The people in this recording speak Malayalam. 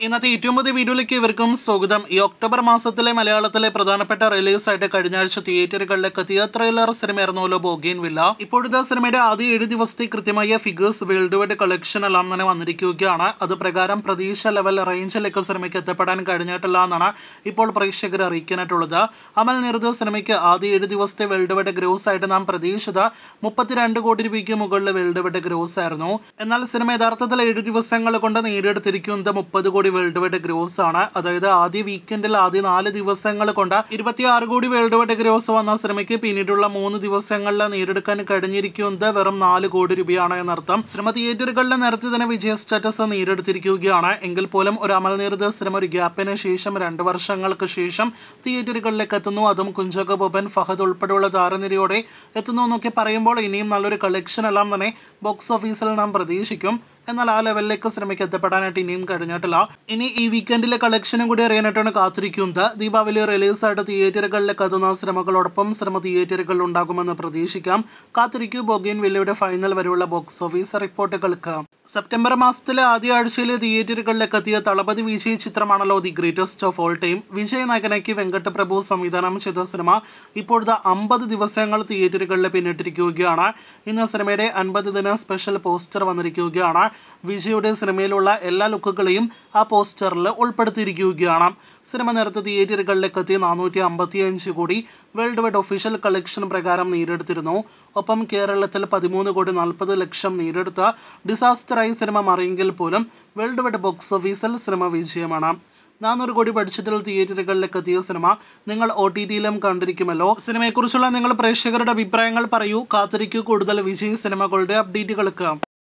ഇന്നത്തെ ഏറ്റവും പുതിയ വീഡിയോയിലേക്ക് ഇവർക്കും സ്വാഗതം ഈ ഒക്ടോബർ മാസത്തിലെ മലയാളത്തിലെ പ്രധാനപ്പെട്ട റിലീസ് ആയിട്ട് കഴിഞ്ഞ ആഴ്ച തിയേറ്ററുകളിലേക്ക് എത്തിയ ട്രെയിലർ സിനിമയായിരുന്നല്ലോ ബോഗിയൻ വില്ല ഇപ്പോഴത്തെ സിനിമയുടെ ആദ്യ ഏഴ് ദിവസത്തെ കൃത്യമായ ഫിഗേഴ്സ് വേൾഡ് വൈഡ് കളക്ഷൻ എല്ലാം തന്നെ വന്നിരിക്കുകയാണ് അത് പ്രകാരം പ്രതീക്ഷ ലെവൽ റേഞ്ചിലേക്ക് സിനിമയ്ക്ക് എത്തപ്പെടാൻ കഴിഞ്ഞിട്ടില്ല എന്നാണ് ഇപ്പോൾ പ്രേക്ഷകർ അറിയിക്കാനായിട്ടുള്ളത് അമൽ നിർദ്ദ സിനിമയ്ക്ക് ആദ്യ ഏഴ് ദിവസത്തെ വേൾഡ് വൈഡ് ഗ്രോസ് ആയിട്ട് നാം പ്രതീക്ഷിച്ചത് മുപ്പത്തിരണ്ട് കോടി രൂപയ്ക്ക് മുകളിൽ വേൾഡ് വൈഡ് ഗ്രോസ് ആയിരുന്നു എന്നാൽ സിനിമ യഥാർത്ഥത്തിൽ ഏഴ് ദിവസങ്ങൾ കൊണ്ട് നേടിയെടുത്തിരിക്കുന്നത് മുപ്പത് കോടി വേൾഡ് വൈഡ് ഗ്രോസ് ആണ് അതായത് ആദ്യ വീക്കെൻഡിൽ ആദ്യ നാല് ദിവസങ്ങൾ കൊണ്ട് ഇരുപത്തിയാറ് കോടി വേൾഡ് വൈഡ് ഗ്രോസ് വന്ന സിനിമയ്ക്ക് പിന്നീടുള്ള മൂന്ന് ദിവസങ്ങളിൽ നേടിയെടുക്കാൻ കഴിഞ്ഞിരിക്കുന്നത് വെറും നാല് കോടി രൂപയാണ് എന്നർത്ഥം സിനിമ തിയേറ്ററുകളിൽ നേരത്തെ തന്നെ വിജയ സ്റ്റാറ്റസ് നേടിയെടുത്തിരിക്കുകയാണ് എങ്കിൽ പോലും ഒരു അമൽ നിർദ്ദ സിനിമ ഒരു ഗ്യാപ്പിന് ശേഷം രണ്ട് വർഷങ്ങൾക്ക് ശേഷം തിയേറ്ററുകളിലേക്ക് എത്തുന്നു അതും കുഞ്ചക ബോബൻ ഫഹദ് ഉൾപ്പെടെയുള്ള താരനിരയോടെ എത്തുന്നു എന്നൊക്കെ പറയുമ്പോൾ ഇനിയും നല്ലൊരു കളക്ഷൻ എല്ലാം തന്നെ ബോക്സ് ഓഫീസിൽ നാം പ്രതീക്ഷിക്കും എന്നാൽ ആ ലെവലിലേക്ക് സിനിമയ്ക്ക് എത്തപ്പെടാനായിട്ട് ഇനിയും കഴിഞ്ഞിട്ടില്ല ഇനി ഈ വീക്കെൻഡിലെ കളക്ഷനും കൂടി അറിയാനായിട്ടാണ് കാത്തിരിക്കുന്നത് ദീപാവലി റിലീസായിട്ട് തിയേറ്ററുകളിലേക്ക് എത്തുന്ന സിനിമകളോടൊപ്പം സിനിമ തിയേറ്ററുകളിൽ ഉണ്ടാകുമെന്ന് പ്രതീക്ഷിക്കാം കാത്തിരിക്കൂ ബൊഗിൻ വില്ലയുടെ ഫൈനൽ വരെയുള്ള ബോക്സ് ഓഫീസ് റിപ്പോർട്ടുകൾക്ക് സെപ്റ്റംബർ മാസത്തിലെ ആദ്യ ആഴ്ചയിൽ തിയേറ്ററുകളിലേക്ക് എത്തിയ തളപതി വിജയ് ചിത്രമാണല്ലോ the greatest of all time Vijay നായകനാക്കി വെങ്കട്ട് പ്രഭു സംവിധാനം ചെയ്ത സിനിമ ഇപ്പോഴത്തെ അമ്പത് ദിവസങ്ങൾ തിയേറ്ററുകളിൽ പിന്നിട്ടിരിക്കുകയാണ് ഇന്ന് സിനിമയുടെ അൻപത് ദിന സ്പെഷ്യൽ പോസ്റ്റർ വന്നിരിക്കുകയാണ് വിജയുടെ സിനിമയിലുള്ള എല്ലാ ലുക്കുകളെയും ആ പോസ്റ്ററിൽ ഉൾപ്പെടുത്തിയിരിക്കുകയാണ് സിനിമ നേരത്തെ തിയേറ്ററുകളിലേക്ക് എത്തി നാനൂറ്റി അമ്പത്തി അഞ്ച് കോടി വേൾഡ് വൈഡ് ഒഫീഷ്യൽ കളക്ഷൻ പ്രകാരം നേടിയെടുത്തിരുന്നു ഒപ്പം കേരളത്തിൽ പതിമൂന്ന് കോടി നാൽപ്പത് ലക്ഷം നേടിയെടുത്ത ഡിസാസ്റ്ററായി സിനിമ മാറിയെങ്കിൽ പോലും വേൾഡ് വൈഡ് ബോക്സ് ഓഫീസിൽ സിനിമ വിജയമാണ് നാനൂറ് കോടി ബഡ്ജറ്റിൽ തിയേറ്ററുകളിലേക്ക് എത്തിയ സിനിമ നിങ്ങൾ ഒ ടി ടിയിലും കണ്ടിരിക്കുമല്ലോ സിനിമയെക്കുറിച്ചുള്ള നിങ്ങൾ പ്രേക്ഷകരുടെ അഭിപ്രായങ്ങൾ പറയൂ കാത്തിരിക്കൂ കൂടുതൽ വിജയ് സിനിമകളുടെ അപ്ഡേറ്റുകൾക്ക്